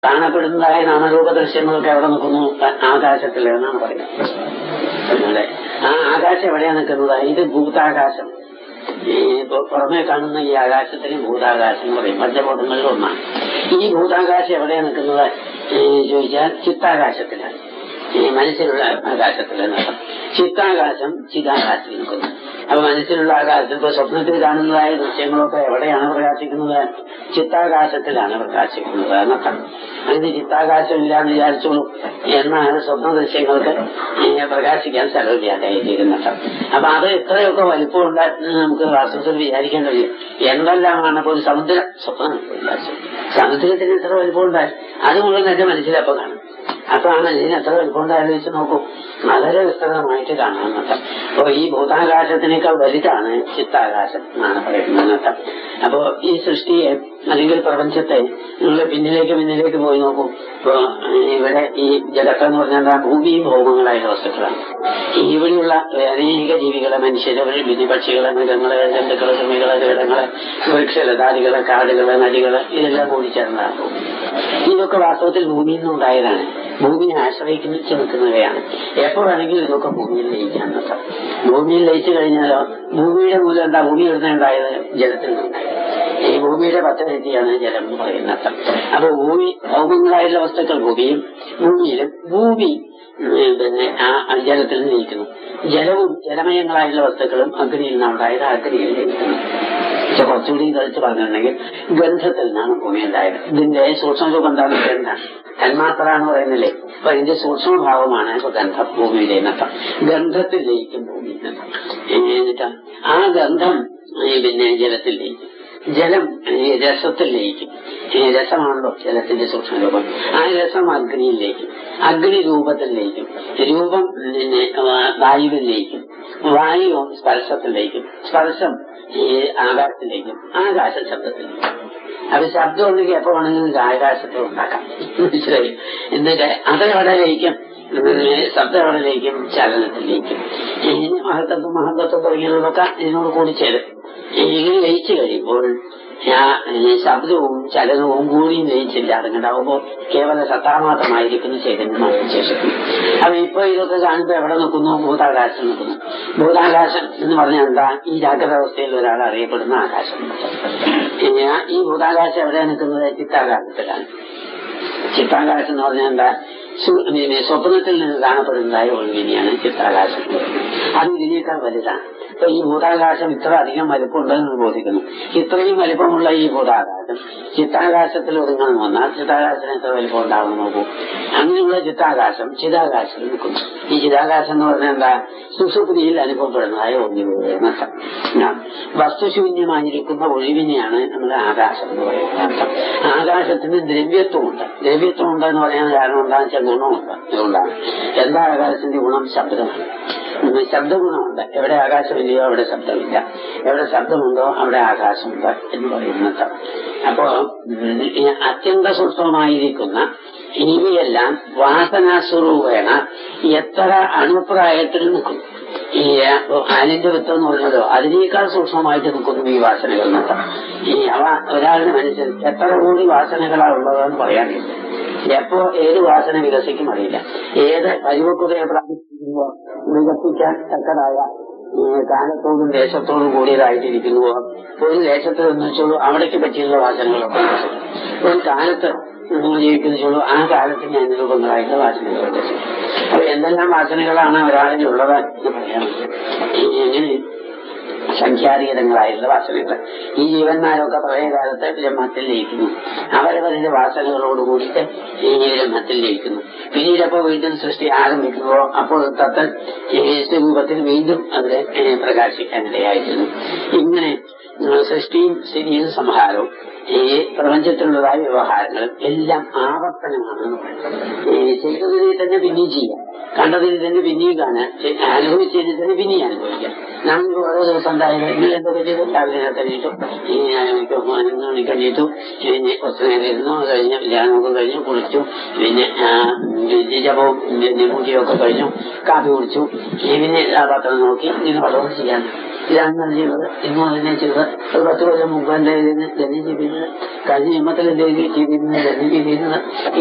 കാണപ്പെടുന്നതായ നാമരൂപ ദൃശ്യങ്ങളൊക്കെ എവിടെ നിൽക്കുന്നു ആകാശത്തിൽ എന്നാണ് പറയുന്നത് അല്ലേ ആ ആകാശം എവിടെയാ നിൽക്കുന്നത് ഇത് ഭൂതാകാശം ഈ ഇപ്പൊ പുറമെ കാണുന്ന ഈ ആകാശത്തിന് ഭൂതാകാശം എന്ന് പറയും പഞ്ചഭൂതങ്ങളിൽ ഒന്നാണ് ഈ ഭൂതാകാശം എവിടെയാ നിൽക്കുന്നത് ഏ, ചോദിച്ചാൽ ചിത്താകാശത്തിലാണ് ഈ മനസ്സിലുള്ള ആകാശത്തിൽ എന്നർത്ഥം ചിത്താകാശം ചിതാകാശത്തിൽ നിൽക്കുന്നു അപ്പൊ മനസ്സിലുള്ള ആകാശം ഇപ്പൊ സ്വപ്നത്തിൽ കാണുന്നതായ ദൃശ്യങ്ങളൊക്കെ എവിടെയാണ് പ്രകാശിക്കുന്നത് ചിത്താകാശത്തിലാണ് പ്രകാശിക്കുന്നത് എന്നർത്ഥം അങ്ങനെ ചിത്താകാശം ഇല്ലാന്ന് വിചാരിച്ചോളൂ എന്നാൽ സ്വപ്ന ദൃശ്യങ്ങൾക്ക് ഏ, പ്രകാശിക്കാൻ സ്ഥലമില്ലാതായിരിക്കുന്നർത്ഥം അപ്പൊ അത് ഇത്രയൊക്കെ വലിപ്പമുണ്ട് എന്ന് നമുക്ക് വാസ്തവത്തിൽ വിചാരിക്കാൻ കഴിയും എന്തെല്ലാമാണ് ഇപ്പൊ ഒരു സമുദ്രം സ്വപ്നം വിചാരിച്ചു സമുദ്രത്തിന് ഇത്ര വലിപ്പമുണ്ടായി അത് മുഴുവൻ എന്റെ മനസ്സിലപ്പോ കാണും അപ്പൊ ആ മനസ്സിന് എത്ര വലിപ്പമുണ്ട് ആലോചിച്ച് നോക്കൂ വളരെ വിസ്തൃതമായിട്ട് കാണാമെന്നർത്ഥം അപ്പൊ ഈ ഭൂതാകാശത്തിനേക്കാൾ വലുതാണ് ചിത്താകാശം എന്നാണ് പറയുന്നത് എന്നർത്ഥം അപ്പോ ഈ സൃഷ്ടിയെ അല്ലെങ്കിൽ പ്രപഞ്ചത്തെ നിങ്ങൾ പിന്നിലേക്ക് പിന്നിലേക്ക് പോയി നോക്കൂ ഇപ്പൊ ഇവിടെ ഈ ജഗത്ത് എന്ന് പറഞ്ഞാൽ എന്താ ഭൂമിയും ഭൗമങ്ങളായ വസ്തുക്കളാണ് ഇവിടെയുള്ള അനേക ജീവികളെ മനുഷ്യരെ വിധി പക്ഷികളെ മൃഗങ്ങളെ ജന്തുക്കളെ കൃമികളെ കീടങ്ങളെ വൃക്ഷലതാദികളെ കാടുകളെ നദികളെ ഇതെല്ലാം കൂടി ചേർന്നതാണ് ഭൂമി. ഇതൊക്കെ വാസ്തവത്തിൽ ഭൂമിയിൽ നിന്നുണ്ടായതാണ് ഭൂമിയെ ആശ്രയിച്ച് നിൽക്കുന്നവയാണ് എപ്പോ വേണമെങ്കിലും ഇതൊക്കെ ഭൂമിയിൽ ലയിക്കാൻ നോക്കാം ഭൂമിയിൽ ലയിച്ചു കഴിഞ്ഞാലോ ഭൂമിയുടെ മൂലം എന്താ ഭൂമി എവിടുന്നുണ്ടായത് ജലത്തിൽ നിന്നുണ്ടായത് ഈ ഭൂമിയുടെ പദ്ധതിയാണ് ജലം എന്ന് പറയുന്ന അർത്ഥം അപ്പൊ ഭൂമി ഭൗമങ്ങളായുള്ള വസ്തുക്കൾ ഭൂമിയും ഭൂമിയിലും ഭൂമി ഉം, പിന്നെ ആ ആ ജലത്തിൽ ലയിക്കുന്നു ജലവും ജലമയങ്ങളായുള്ള വസ്തുക്കളും അഗ്നിയിൽ നിന്നുണ്ടായത് അഗ്നിയിൽ ലയിക്കുന്നു പക്ഷെ കുറച്ചുകൂടി കളിച്ച് പറഞ്ഞിട്ടുണ്ടെങ്കിൽ ഗന്ധത്തിൽ നിന്നാണ് ഭൂമി ഉണ്ടായത് ഇതിന്റെ സൂക്ഷ്മരൂപം എന്താണ് ഗന്ധം തന്മാത്ര എന്ന് പറയുന്നില്ലേ അപ്പൊ ഇതിന്റെ സൂക്ഷ്മഭാവമാണ് ഇപ്പൊ ഗന്ധം ഭൂമിയുടെ എന്നർത്ഥം ഗന്ധത്തിൽ ലയിക്കും ഭൂമി എന്നർത്ഥം എന്നിട്ട് ആ ഗന്ധം ഈ പിന്നെ ജലത്തിൽ ലയിക്കും ജലം ഈ രസത്തിൽ ലയിക്കും ഈ രസമാണല്ലോ ജലത്തിന്റെ സൂക്ഷ്മരൂപം ആ രസം അഗ്നിയിൽ ലയിക്കും അഗ്നി രൂപത്തിൽ ലയിക്കും രൂപം പിന്നെ വാ- വായുവിൽ ലയിക്കും വായു സ്പർശത്തിൽ ലയിക്കും സ്പർശം ഈ ആകാശത്തിലേക്കും ആകാശം ശബ്ദത്തിലേക്കും അപ്പൊ ശബ്ദം ഉണ്ടെങ്കിൽ എപ്പോ വേണമെങ്കിലും ഇത് ആകാശത്തിൽ ഉണ്ടാക്കാം മനസ്സിലായി എന്നിട്ട് അത് എവിടെ ലയിക്കും ഉം, ശബ്ദം എവിടെ ലയിക്കും ചലനത്തിലേക്കും ഈ മഹത്വത്വം മഹത്വത്വം തുടങ്ങിയതൊക്കെ ഇതിനോട് കൂടി ചേരും ഇങ്ങനെ ലയിച്ചു കഴിയുമ്പോൾ ആ ഈ ശബ്ദവും ചലനവും കൂടിയും ലയിച്ചില്ല അതുകൊണ്ടാവുമ്പോ കേവല സത്താമാത്രമായിരിക്കുന്ന ചൈതന്യമാണ് വിശേഷിക്കുന്നത് അപ്പൊ ഇപ്പൊ ഇതൊക്കെ കാണുമ്പോ എവിടെ നിൽക്കുന്നു ഭൂതാകാശം നിൽക്കുന്നു ഭൂതാകാശം എന്ന് പറഞ്ഞാൽ എന്താ ഈ ജാഗ്രത അവസ്ഥയിൽ ഒരാൾ അറിയപ്പെടുന്ന ആകാശം പിന്നെ ഈ ഭൂതാകാശം എവിടെ നിൽക്കുന്നത് ചിത്താകാശത്തിലാണ് ചിത്താകാശം എന്ന് പറഞ്ഞാൽ എന്താ സു- പിന്നെ സ്വപ്നത്തിൽ നിന്ന് കാണപ്പെടുന്നതായ ഒഴിവിനെയാണ് ചിത്താകാശം എന്ന് പറയുന്നത്. അത് ഇതിനേക്കാൾ വലുതാണ് ഇപ്പൊ ഈ ഭൂതാകാശം ഇത്ര അധികം വലിപ്പമുണ്ടെന്ന് ബോധിക്കുന്നു ഇത്രയും വലിപ്പമുള്ള ഈ ഭൂതാകാശം ചിത്താകാശത്തിൽ ഒതുങ്ങണം വന്നാൽ ചിത്താകാശത്തിന് എത്ര വലിപ്പം ഉണ്ടാകും നോക്കൂ അങ്ങനെയുള്ള ചിത്താകാശം ചിതാകാശത്തിൽ നിൽക്കുന്നു ഈ ചിതാകാശം എന്ന് പറഞ്ഞാൽ എന്താ സുസുപ്തിയിൽ അനുഭവപ്പെടുന്നതായ ഒഴിവ് എന്നർത്ഥം ആ. വസ്തുശൂന്യമായിരിക്കുന്ന ഒഴിവിനെയാണ് നമ്മൾ ആകാശം എന്ന് പറയുന്നത് അർത്ഥം ആകാശത്തിന് ദ്രവ്യത്വമുണ്ട് ദ്രവ്യത്വമുണ്ട് എന്ന് പറയാൻ കാരണം എന്താണെന്ന് വെച്ചാൽ ഗുണമുണ്ട് അതുകൊണ്ടാണ് എന്താ ആകാശത്തിന്റെ ഗുണം ശബ്ദമാണ് ഉം, ശബ്ദഗുണമുണ്ട് എവിടെ ആകാശമില്ലയോ അവിടെ ശബ്ദമില്ല എവിടെ ശബ്ദമുണ്ടോ അവിടെ ആകാശമുണ്ട് എന്ന് പറയുന്നത് അപ്പോ ഉം, ഈ അത്യന്ത സൂക്ഷ്മമായിരിക്കുന്ന ഇവയെല്ലാം വാസനാസ്വരൂപേണ എത്ര അണുപ്രായത്തിൽ നിൽക്കുന്നു ഈ ആലിന്റെ വിത്ത് എന്ന് പറഞ്ഞല്ലോ അതിനേക്കാൾ സൂക്ഷ്മമായിട്ട് നിൽക്കുന്നു ഈ വാസനകൾ എന്നൊക്കെ ഈ അവ ഒരാളുടെ മനസ്സിൽ എത്ര കൂടി കാളാ ഉള്ളതെന്ന് പറയാനില്ല എപ്പോ ഏത് വാസന വികസിക്കും അറിയില്ല ഏത് പരിവക്കുതയെ പ്രാപിക്കുമ്പോ വികസിക്കാൻ തക്കതായ ഈ കാലത്തോടും ദേശത്തോടും കൂടിയതായിട്ടിരിക്കുന്നുവോ ഒരു ദേശത്ത് നിന്ന് വെച്ചോളൂ അവിടേക്ക് പറ്റിയുള്ള വാസനകളൊക്കെ വികസിക്കും. ഒരു കാലത്ത് നമ്മൾ ജീവിക്കുന്ന ആ കാലത്തിന് അനുരൂപങ്ങളായിട്ടുള്ള വാസനകൾ വികസിക്കും അപ്പൊ എന്തെല്ലാം വാസനകളാണ് ഒരാളിൽ ഉള്ളത് എന്ന് പറയാൻ എങ്ങനെ സംഖ്യാതീതങ്ങളായിട്ടുള്ള വാസനകൾ ഈ ജീവന്മാരൊക്കെ പഴയ കാലത്ത് ബ്രഹ്മത്തിൽ ലയിക്കുന്നു അവരവരുടെ വാസനകളോട് കൂടിയിട്ട് ഈ ബ്രഹ്മത്തിൽ ലയിക്കുന്നു പിന്നീട് അപ്പോൾ വീണ്ടും സൃഷ്ടി ആരംഭിക്കുമ്പോൾ അപ്പോൾ തത്തൻ ഈ സ്വരൂപത്തിൽ വീണ്ടും അവരെ ഏ, പ്രകാശിക്കാനിടയായിരുന്നു ഇങ്ങനെ ഉം, സൃഷ്ടിയും സ്ഥിതിയും സംഹാരവും ഈ പ്രപഞ്ചത്തിലുള്ളതായ വ്യവഹാരങ്ങളും എല്ലാം ആവർത്തനമാണെന്ന് പറയുന്നത് ഈ ചെയ്തതിനെ തന്നെ പിന്നെയും ചെയ്യാം കണ്ടതിന് തന്നെ പിന്നെയും കാണാൻ ചെ- അനുഭവിച്ചതിന് തന്നെ പിന്നെയും അനുഭവിക്കാം നമുക്ക് ഓരോ ദിവസം ഉണ്ടായത് ഇന്നലെ എന്തൊക്കെ ചെയ്തു രാവിലെ നേരത്തെ എണീറ്റു ഈ എനിക്ക് പതിനൊന്ന് മണിക്ക് എണീറ്റു പിന്നെ കുറച്ച് നേരം ഇരുന്നു അത് കഴിഞ്ഞ് ധ്യാനമൊക്കെ കഴിഞ്ഞു കുളിച്ചു പിന്നെ ആ, പിന്നെ ജപവും പിന്നെ മുടിയൊക്കെ കഴിഞ്ഞു കാപ്പി കുടിച്ചു ഈ പിന്നെ ആ പത്രം നോക്കി ഇങ്ങനെ വളരെ ചെയ്യാൻ ഇതാണ് അത് ചെയ്തത് ഇന്നും അതിനെ ചെയ്തത് അത് പത്ത് കൊല്ലം മുമ്പ് എന്റെ ഇതിന് ജനം ചെയ്തിരുന്നത് കഴിഞ്ഞ ജന്മത്തിൽ എന്റെ ചെയ്തിരുന്നത് ജനം ചെയ്തിരുന്നത്